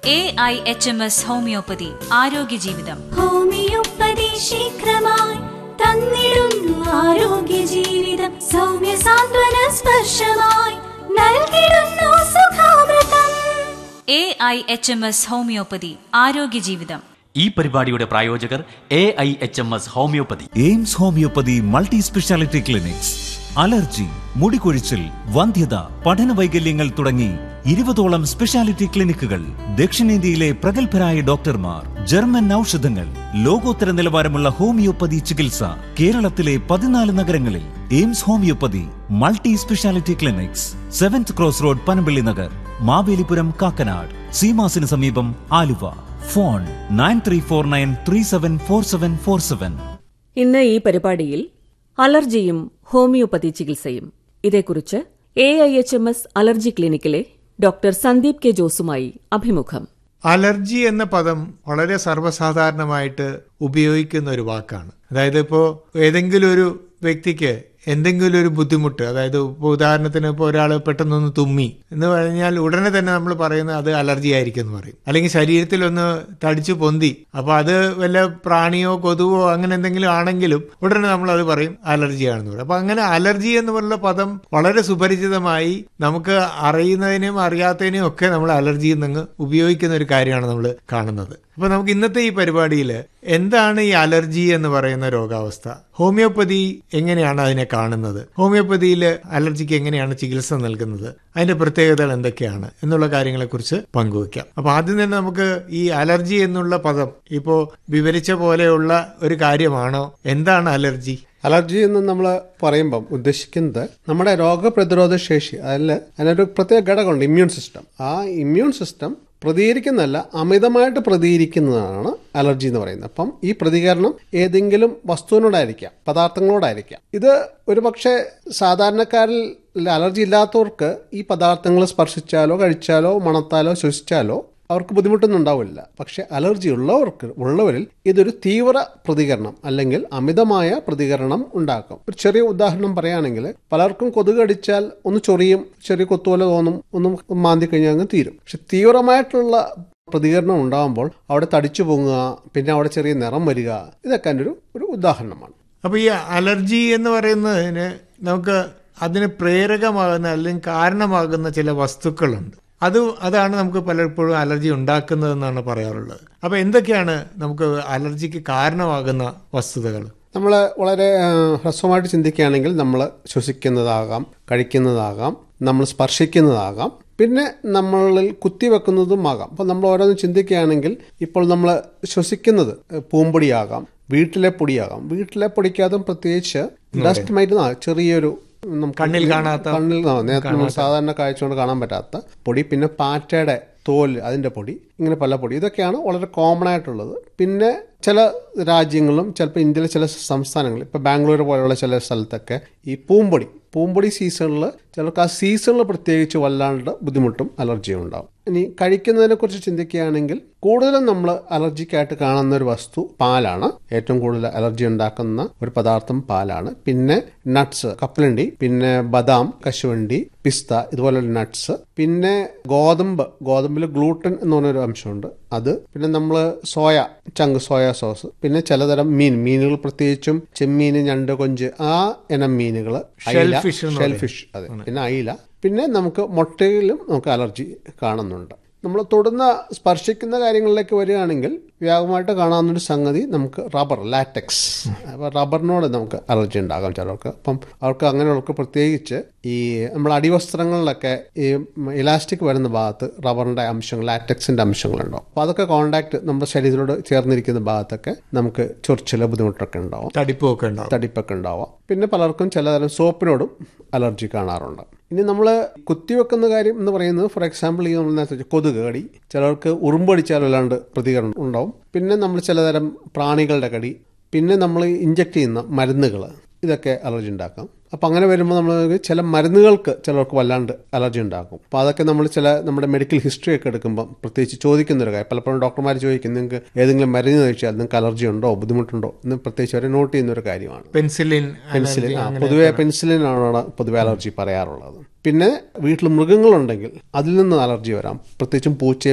A I H M S homeopathy ആരോഗ്യ ജീവിതം homeopathy ശീഘ്രമായി തന്നിടുന്നു ആരോഗ്യ ജീവിതം സൗമ്യ സാന്ത്വന സ്പർശമായി നൽകിടുന്നു സുഖാമൃതം A I H M S homeopathy ആരോഗ്യ ജീവിതം ഈ പരിപാടിയുടെ പ്രായോജകർ A I H M S homeopathy Aims homeopathy multi speciality clinics allergy മുടികൊഴിച്ചിൽ വന്ധ്യത പഠന വൈകല്യങ്ങൾ തുടങ്ങി ഇരുപതോളം സ്പെഷ്യാലിറ്റി ക്ലിനിക്കുകൾ ദക്ഷിണേന്ത്യയിലെ പ്രഗത്ഭരായ ഡോക്ടർമാർ ജർമ്മൻ ഔഷധങ്ങൾ ലോകോത്തര നിലവാരമുള്ള ഹോമിയോപ്പതി ചികിത്സ കേരളത്തിലെ പതിനാല് നഗരങ്ങളിൽ Aims homeopathy multi speciality clinics seventh cross road Panampilly Nagar Mavelipuram Kakkanad സീമാസിന് സമീപം Aluva phone nine three four nine three seven four seven four seven ഇന്ന് ഈ പരിപാടിയിൽ അലർജിയും ഹോമിയോപ്പതി ചികിത്സയും ഇതേക്കുറിച്ച് A I H M S allergy ക്ലിനിക്കിലെ ഡോക്ടർ സന്ദീപ് കെ ജോസുമായി അഭിമുഖം അലർജി എന്ന പദം വളരെ സർവ്വസാധാരണമായിട്ട് ഉപയോഗിക്കുന്ന ഒരു വാക്കാണ് അതായത് ഇപ്പോൾ ഏതെങ്കിലും ഒരു വ്യക്തിക്ക് എന്തെങ്കിലും ഒരു ബുദ്ധിമുട്ട് അതായത് ഇപ്പോൾ ഉദാഹരണത്തിന് ഇപ്പോൾ ഒരാൾ പെട്ടെന്നൊന്ന് തുമ്മി എന്ന് പറഞ്ഞാൽ ഉടനെ തന്നെ നമ്മൾ പറയുന്നത് അത് അലർജി ആയിരിക്കും എന്ന് പറയും അല്ലെങ്കിൽ ശരീരത്തിൽ ഒന്ന് തടിച്ചു പൊന്തി അപ്പോൾ അത് വല്ല പ്രാണിയോ കൊതുവോ അങ്ങനെ എന്തെങ്കിലും ആണെങ്കിലും ഉടനെ നമ്മൾ അത് പറയും അലർജിയാണെന്ന് പറയും അപ്പോൾ അങ്ങനെ അലർജി എന്ന് പറയുന്ന പദം വളരെ സുപരിചിതമായി നമുക്ക് അറിയുന്നതിനും അറിയാത്തതിനും ഒക്കെ നമ്മൾ അലർജി എന്നങ്ങ് ഉപയോഗിക്കുന്ന ഒരു കാര്യമാണ് നമ്മൾ കാണുന്നത് അപ്പൊ നമുക്ക് ഇന്നത്തെ ഈ പരിപാടിയിൽ എന്താണ് ഈ അലർജി എന്ന് പറയുന്ന രോഗാവസ്ഥ ഹോമിയോപ്പതി എങ്ങനെയാണ് അതിനെ കാണുന്നത് ഹോമിയോപ്പതിയിൽ അലർജിക്ക് എങ്ങനെയാണ് ചികിത്സ നൽകുന്നത് അതിന്റെ പ്രത്യേകതകൾ എന്തൊക്കെയാണ് എന്നുള്ള കാര്യങ്ങളെക്കുറിച്ച് പങ്കുവയ്ക്കാം അപ്പൊ ആദ്യം തന്നെ നമുക്ക് ഈ അലർജി എന്നുള്ള പദം ഇപ്പോ വിവരിച്ച പോലെയുള്ള ഒരു കാര്യമാണോ എന്താണ് അലർജി അലർജി എന്ന് നമ്മൾ പറയുമ്പം ഉദ്ദേശിക്കുന്നത് നമ്മുടെ രോഗപ്രതിരോധ ശേഷി അതിൽ അതിനൊരു പ്രത്യേക ഘടകമുണ്ട് ഇമ്മ്യൂൺ സിസ്റ്റം ആ ഇമ്മ്യൂൺ സിസ്റ്റം പ്രതികരിക്കുന്നതല്ല അമിതമായിട്ട് പ്രതികരിക്കുന്നതാണ് അലർജി എന്ന് പറയുന്നത് അപ്പം ഈ പ്രതികരണം ഏതെങ്കിലും വസ്തുവിനോടായിരിക്കാം പദാർത്ഥങ്ങളോടായിരിക്കാം ഇത് ഒരു പക്ഷേ സാധാരണക്കാരിൽ അലർജി ഇല്ലാത്തവർക്ക് ഈ പദാർത്ഥങ്ങൾ സ്പർശിച്ചാലോ കഴിച്ചാലോ മണത്താലോ ശ്വസിച്ചാലോ അവർക്ക് ബുദ്ധിമുട്ടൊന്നും ഉണ്ടാവില്ല പക്ഷെ അലർജി ഉള്ളവർക്ക് ഉള്ളവരിൽ ഇതൊരു തീവ്ര പ്രതികരണം അല്ലെങ്കിൽ അമിതമായ പ്രതികരണം ഉണ്ടാക്കും ഒരു ചെറിയ ഉദാഹരണം പറയുകയാണെങ്കിൽ പലർക്കും കൊതുക് അടിച്ചാൽ ഒന്ന് ചൊറിയും ചെറിയ കൊത്തുപോലെ തോന്നും ഒന്നും മാന്തി കഴിഞ്ഞാൽ അങ്ങ് തീരും പക്ഷെ തീവ്രമായിട്ടുള്ള പ്രതികരണം ഉണ്ടാകുമ്പോൾ അവിടെ തടിച്ചു പൊങ്ങുക പിന്നെ അവിടെ ചെറിയ നിറം വരിക ഇതൊക്കെ അതിൻ്റെ ഒരു ഒരു ഉദാഹരണമാണ് അപ്പൊ ഈ അലർജി എന്ന് പറയുന്നതിന് നമുക്ക് അതിന് പ്രേരകമാകുന്ന അല്ലെങ്കിൽ കാരണമാകുന്ന ചില വസ്തുക്കളുണ്ട് അത് അതാണ് നമുക്ക് പലപ്പോഴും അലർജി ഉണ്ടാക്കുന്നതെന്നാണ് പറയാറുള്ളത് അപ്പൊ എന്തൊക്കെയാണ് നമുക്ക് അലർജിക്ക് കാരണമാകുന്ന വസ്തുതകൾ നമ്മൾ വളരെ ആ, ഹ്രസ്വമായിട്ട് ചിന്തിക്കുകയാണെങ്കിൽ നമ്മൾ ശ്വസിക്കുന്നതാകാം കഴിക്കുന്നതാകാം നമ്മൾ സ്പർശിക്കുന്നതാകാം പിന്നെ നമ്മളിൽ കുത്തിവെക്കുന്നതുമാകാം അപ്പോൾ നമ്മൾ ഓരോന്ന് ചിന്തിക്കുകയാണെങ്കിൽ ഇപ്പോൾ നമ്മൾ ശ്വസിക്കുന്നത് പൂമ്പൊടിയാകാം വീട്ടിലെ പൊടിയാകാം വീട്ടിലെ പൊടിക്കാതും പ്രത്യേകിച്ച് ഡസ്റ്റ് മൈറ്റ് ചെറിയൊരു നമുക്ക് കണ്ണിൽ കാണാത്ത- കണ്ണിൽ ആ, നേരത്തെ നമ്മൾ സാധാരണ കാഴ്ച കൊണ്ട് കാണാൻ പറ്റാത്ത പൊടി പിന്നെ പാറ്റയുടെ തോൽ അതിന്റെ പൊടി ഇങ്ങനെ പല പൊടി ഇതൊക്കെയാണ് വളരെ കോമൺ ആയിട്ടുള്ളത് പിന്നെ ചില രാജ്യങ്ങളിലും ചിലപ്പോൾ ഇന്ത്യയിലെ ചില സംസ്ഥാനങ്ങളിൽ ഇപ്പോൾ ബാംഗ്ലൂർ പോലുള്ള ചില സ്ഥലത്തൊക്കെ ഈ പൂമ്പൊടി പൂമ്പൊടി സീസണിൽ ചിലർക്ക് ആ സീസണിൽ പ്രത്യേകിച്ച് വല്ലാണ്ട് ബുദ്ധിമുട്ടും അലർജിയും ഉണ്ടാവും ഇനി കഴിക്കുന്നതിനെ കുറിച്ച് ചിന്തിക്കുകയാണെങ്കിൽ കൂടുതലും നമ്മൾ അലർജിക്കായിട്ട് കാണുന്ന ഒരു വസ്തു പാലാണ് ഏറ്റവും കൂടുതൽ അലർജി ഉണ്ടാക്കുന്ന ഒരു പദാർത്ഥം പാലാണ് പിന്നെ നട്ട്സ് കപ്പലണ്ടി പിന്നെ ബദാം കശുവണ്ടി പിസ്ത ഇതുപോലുള്ള നട്ട്സ് പിന്നെ ഗോതമ്പ് ഗോതമ്പിൽ ഗ്ലൂട്ടൻ എന്ന് പറഞ്ഞൊരു അംശമുണ്ട് അത് പിന്നെ നമ്മൾ സോയ ചങ്ക് സോയ സോസ് പിന്നെ ചിലതരം മീൻ മീനുകൾ പ്രത്യേകിച്ചും ചെമ്മീൻ ഞണ്ട് കൊഞ്ച് ആ ഇനം മീനുകൾ Shellfish എന്ന് പറയും. ഷെൽഫിഷ് അതെ പിന്നെ അയില പിന്നെ നമുക്ക് മുട്ടയിലും നമുക്ക് അലർജി കാണുന്നുണ്ട് നമ്മൾ തൊടുന്ന സ്പർശിക്കുന്ന കാര്യങ്ങളിലേക്ക് വരികയാണെങ്കിൽ വ്യാപകമായിട്ട് കാണാവുന്നൊരു സംഗതി നമുക്ക് റബ്ബർ ലാറ്റക്സ് അപ്പോൾ റബ്ബറിനോട് നമുക്ക് അലർജി ഉണ്ടാകാം ചിലർക്ക് അപ്പം അവർക്ക് അങ്ങനെയുള്ളവർക്ക് പ്രത്യേകിച്ച് ഈ നമ്മൾ അടിവസ്ത്രങ്ങളിലൊക്കെ ഈ ഇലാസ്റ്റിക് വരുന്ന ഭാഗത്ത് റബ്ബറിന്റെ അംശങ്ങൾ ലാറ്റക്സിന്റെ അംശങ്ങളുണ്ടാവും അപ്പോൾ അതൊക്കെ കോണ്ടാക്ട് നമ്മുടെ ശരീരത്തിനോട് ചേർന്നിരിക്കുന്ന ഭാഗത്തൊക്കെ നമുക്ക് ചൊറിച്ചില ബുദ്ധിമുട്ടൊക്കെ ഉണ്ടാവും തടിപ്പൊക്കെ ഉണ്ടാവും തടിപ്പൊക്കെ ഉണ്ടാവാം പിന്നെ പലർക്കും ചിലതരം സോപ്പിനോടും അലർജി കാണാറുണ്ട് ഇനി നമ്മൾ കുത്തിവെക്കുന്ന കാര്യം എന്ന് പറയുന്നത് ഫോർ എക്സാമ്പിൾ ഈ നമ്മൾ നേരത്തെ വെച്ച കൊതുക് കടി ചിലർക്ക് ഉറുമ്പടിച്ചാൽ വല്ലാണ്ട് പ്രതികരണം ഉണ്ടാവും പിന്നെ നമ്മൾ ചിലതരം പ്രാണികളുടെ കടി പിന്നെ നമ്മൾ ഇഞ്ചക്ട് ചെയ്യുന്ന മരുന്നുകൾ ഇതൊക്കെ അലർജി ഉണ്ടാക്കാം അപ്പം അങ്ങനെ വരുമ്പോൾ നമ്മൾ ചില മരുന്നുകൾക്ക് ചിലർക്ക് വല്ലാണ്ട് അലർജി ഉണ്ടാക്കും അപ്പോൾ അതൊക്കെ നമ്മൾ ചില നമ്മുടെ മെഡിക്കൽ ഹിസ്റ്ററി ഒക്കെ എടുക്കുമ്പോൾ പ്രത്യേകിച്ച് ചോദിക്കുന്ന ഒരു കാര്യം പലപ്പോഴും ഡോക്ടർമാർ ചോദിക്കും നിങ്ങൾക്ക് ഏതെങ്കിലും മരുന്ന് കഴിച്ചാൽ നിങ്ങൾക്ക് അലർജി ഉണ്ടോ ബുദ്ധിമുട്ടുണ്ടോ എന്ന് പ്രത്യേകിച്ച് അവരെ നോട്ട് ചെയ്യുന്ന ഒരു കാര്യമാണ് പെൻസിലിൻ പെൻസിലിൻ ആ, പൊതുവെ പെൻസിലിനാണ് പൊതുവെ അലർജി പറയാറുള്ളത് പിന്നെ വീട്ടിൽ മൃഗങ്ങളുണ്ടെങ്കിൽ അതിൽ നിന്ന് അലർജി വരാം പ്രത്യേകിച്ചും പൂച്ചയും